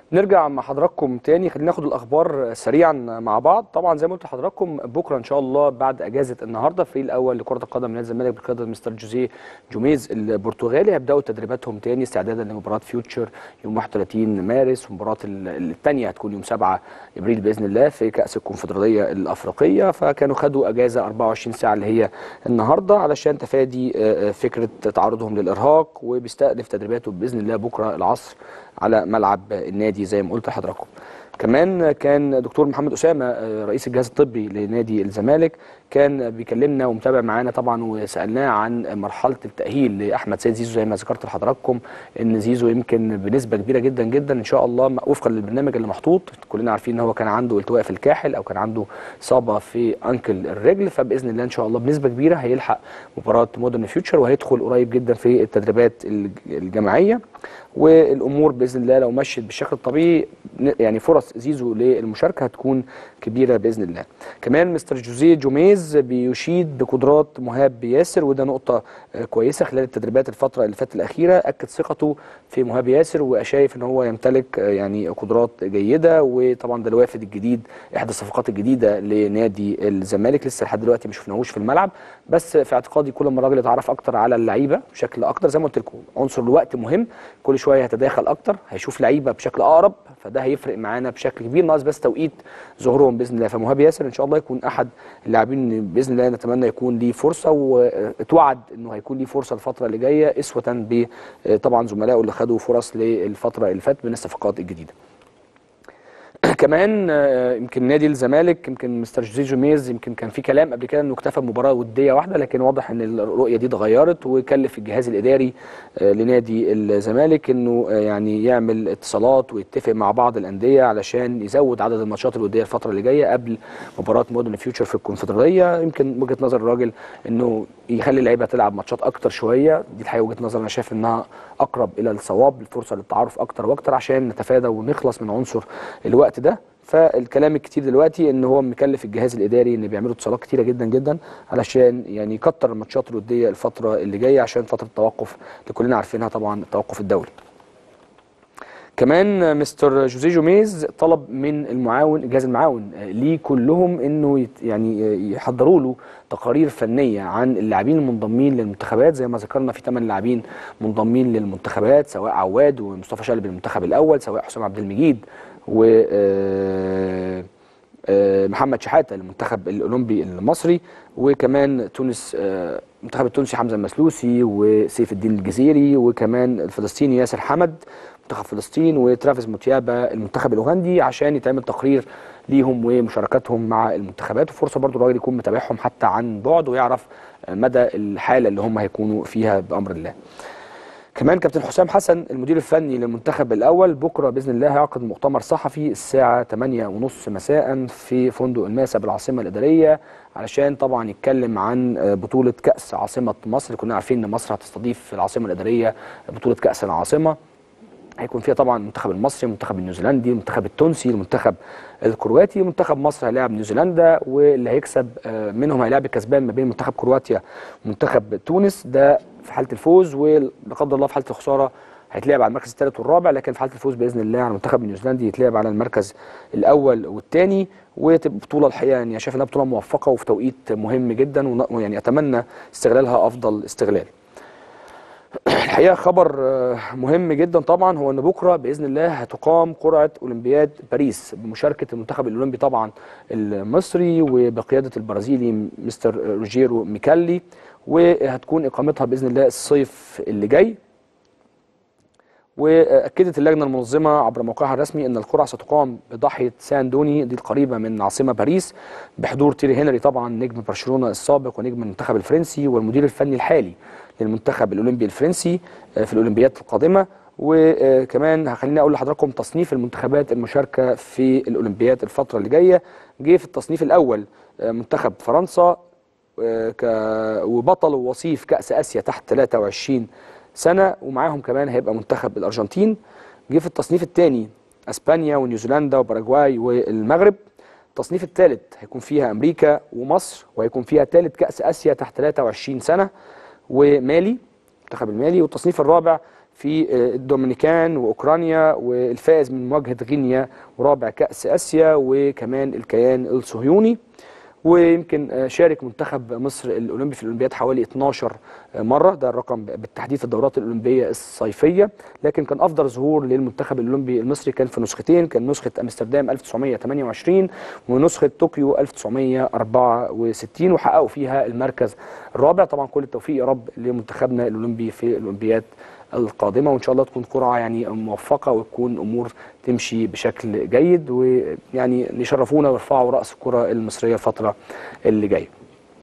نرجع مع حضراتكم تاني خلينا ناخد الاخبار سريعا مع بعض طبعا زي ما قلت لحضراتكم بكره ان شاء الله بعد اجازه النهارده الفريق الاول لكره القدم نادي الزمالك بقياده مستر جوزيه جوميز البرتغالي هيبداوا تدريباتهم تاني استعدادا لمباراه فيوتشر يوم 31 مارس والمباراه الثانيه هتكون يوم 7 ابريل باذن الله في كاس الكونفدراليه الافريقيه فكانوا خدوا اجازه 24 ساعه اللي هي النهارده علشان تفادي فكره تعرضهم للارهاق وبيستأنف تدريباته باذن الله بكره العصر على ملعب النادي زي ما قلت لحضراتكم كمان كان دكتور محمد اسامه رئيس الجهاز الطبي لنادي الزمالك كان بيكلمنا ومتابع معانا طبعا وسالناه عن مرحله التاهيل لاحمد سيد زيزو زي ما ذكرت لحضراتكم ان زيزو يمكن بنسبه كبيره جدا جدا ان شاء الله وفقا للبرنامج اللي محطوط كلنا عارفين ان هو كان عنده التواء في الكاحل او كان عنده اصابه في انكل الرجل فباذن الله ان شاء الله بنسبه كبيره هيلحق مباراه مودرن فيوتشر وهيدخل قريب جدا في التدريبات الجماعيه والامور باذن الله لو مشيت بالشكل الطبيعي يعني فرص زيزو للمشاركه هتكون كبيره باذن الله. كمان مستر جوزيه جوميز بيشيد بقدرات مهاب ياسر وده نقطه كويسه خلال التدريبات الفتره اللي فاتت الاخيره اكد ثقته في مهاب ياسر وشايف ان هو يمتلك يعني قدرات جيده وطبعا ده الوافد الجديد احدى الصفقات الجديده لنادي الزمالك لسه لحد دلوقتي ما شفناهوش في الملعب بس في اعتقادي كل ما الراجل يتعرف اكتر على اللعيبه بشكل اكتر زي ما قلت لكم عنصر الوقت مهم كل شويه هيتداخل اكتر هيشوف لعيبه بشكل اقرب فده هيفرق معانا بشكل كبير ناقص بس توقيت ظهورهم باذن الله فمهاب ياسر ان شاء الله يكون احد اللاعبين باذن الله نتمنى يكون ليه فرصه واتوعد انه هيكون ليه فرصه الفتره اللي جايه اسوه ب طبعا زملائه اللي خدوا فرص للفتره اللي فاتت من الصفقات الجديده. كمان يمكن نادي الزمالك يمكن مستر جوزيه جوميز يمكن كان في كلام قبل كده انه اكتفى بمباراه وديه واحده لكن واضح ان الرؤيه دي اتغيرت وكلف الجهاز الاداري لنادي الزمالك انه يعني يعمل اتصالات ويتفق مع بعض الانديه علشان يزود عدد الماتشات الوديه الفتره اللي جايه قبل مباراه مودرن فيوتشر في الكونفدراليه يمكن وجهه نظر الراجل انه يخلي اللعيبه تلعب ماتشات اكتر شويه دي الحقيقه وجهه نظر انا شايف انها اقرب الى الصواب الفرصه للتعارف اكتر واكتر عشان نتفادى ونخلص من عنصر الوقت ده فالكلام الكتير دلوقتي ان هو مكلف الجهاز الاداري ان بيعملوا اتصالات كتيره جدا جدا علشان يعني يكتر الماتشات الوديه الفتره اللي جايه عشان فتره التوقف اللي كلنا عارفينها طبعا التوقف الدولي. كمان مستر جوزيه جوميز طلب من المعاون الجهاز المعاون ليه كلهم انه يعني يحضروا له تقارير فنيه عن اللاعبين المنضمين للمنتخبات زي ما ذكرنا في ثمان لاعبين منضمين للمنتخبات سواء عواد ومصطفى شلبي للمنتخب الاول سواء حسام عبد المجيد و محمد شحاته المنتخب الاولمبي المصري وكمان تونس المنتخب التونسي حمزه المسلوسي وسيف الدين الجزيري وكمان الفلسطيني ياسر حمد منتخب فلسطين وترافيس موتيابا المنتخب الاوغندي عشان يتعمل تقرير ليهم ومشاركاتهم مع المنتخبات وفرصه برضو الراجل يكون متابعهم حتى عن بعد ويعرف مدى الحاله اللي هم هيكونوا فيها بامر الله. كمان كابتن حسام حسن المدير الفني للمنتخب الاول بكره باذن الله هيعقد مؤتمر صحفي الساعه 8:30 مساء في فندق الماسه بالعاصمه الاداريه علشان طبعا يتكلم عن بطوله كاس عاصمه مصر كنا عارفين ان مصر هتستضيف في العاصمه الاداريه بطوله كاس العاصمه هيكون فيها طبعا المنتخب المصري المنتخب النيوزيلندي المنتخب التونسي المنتخب الكرواتي منتخب مصر هيلاعب نيوزيلندا واللي هيكسب منهم هيلاعب الكسبان ما بين منتخب كرواتيا ومنتخب تونس ده في حاله الفوز ولا قدر الله في حاله الخساره هيتلعب على المركز الثالث والرابع لكن في حاله الفوز باذن الله على المنتخب النيوزيلندي يتلعب على المركز الاول والثاني وتبقى بطوله الحقيقه يعني شايف انها بطوله موفقه وفي توقيت مهم جدا ويعني اتمنى استغلالها افضل استغلال. الحقيقه خبر مهم جدا طبعا هو ان بكره باذن الله هتقام قرعه اولمبياد باريس بمشاركه المنتخب الاولمبي طبعا المصري وبقياده البرازيلي مستر روجيرو ميكالي وهتكون اقامتها باذن الله الصيف اللي جاي واكدت اللجنه المنظمه عبر موقعها الرسمي ان القرعه ستقام بضاحيه سان دوني دي القريبه من عاصمه باريس بحضور تيري هنري طبعا نجم برشلونه السابق ونجم المنتخب الفرنسي والمدير الفني الحالي للمنتخب الاولمبي الفرنسي في الاولمبياد القادمه وكمان هخليني اقول لحضراتكم تصنيف المنتخبات المشاركه في الاولمبياد الفتره اللي جايه جه في التصنيف الاول منتخب فرنسا وبطل ووصيف كاس اسيا تحت 23 سنه ومعاهم كمان هيبقى منتخب الارجنتين جه في التصنيف الثاني اسبانيا ونيوزيلندا وباراجواي والمغرب التصنيف الثالث هيكون فيها امريكا ومصر وهيكون فيها ثالث كاس اسيا تحت 23 سنه ومالي المنتخب المالي والتصنيف الرابع في الدومينيكان واوكرانيا والفائز من مواجهه غينيا ورابع كاس اسيا وكمان الكيان الصهيوني ويمكن شارك منتخب مصر الاولمبي في الاولمبياد حوالي 12 مره ده الرقم بالتحديد في الدورات الاولمبيه الصيفيه لكن كان افضل ظهور للمنتخب الاولمبي المصري كان في نسختين كان نسخه امستردام 1928 ونسخه طوكيو 1964 وحققوا فيها المركز الرابع طبعا كل التوفيق يا رب لمنتخبنا الاولمبي في الاولمبياد القادمه وان شاء الله تكون قرعه يعني موفقه وتكون امور تمشي بشكل جيد ويعني يشرفونا ويرفعوا راس الكره المصريه الفتره اللي جايه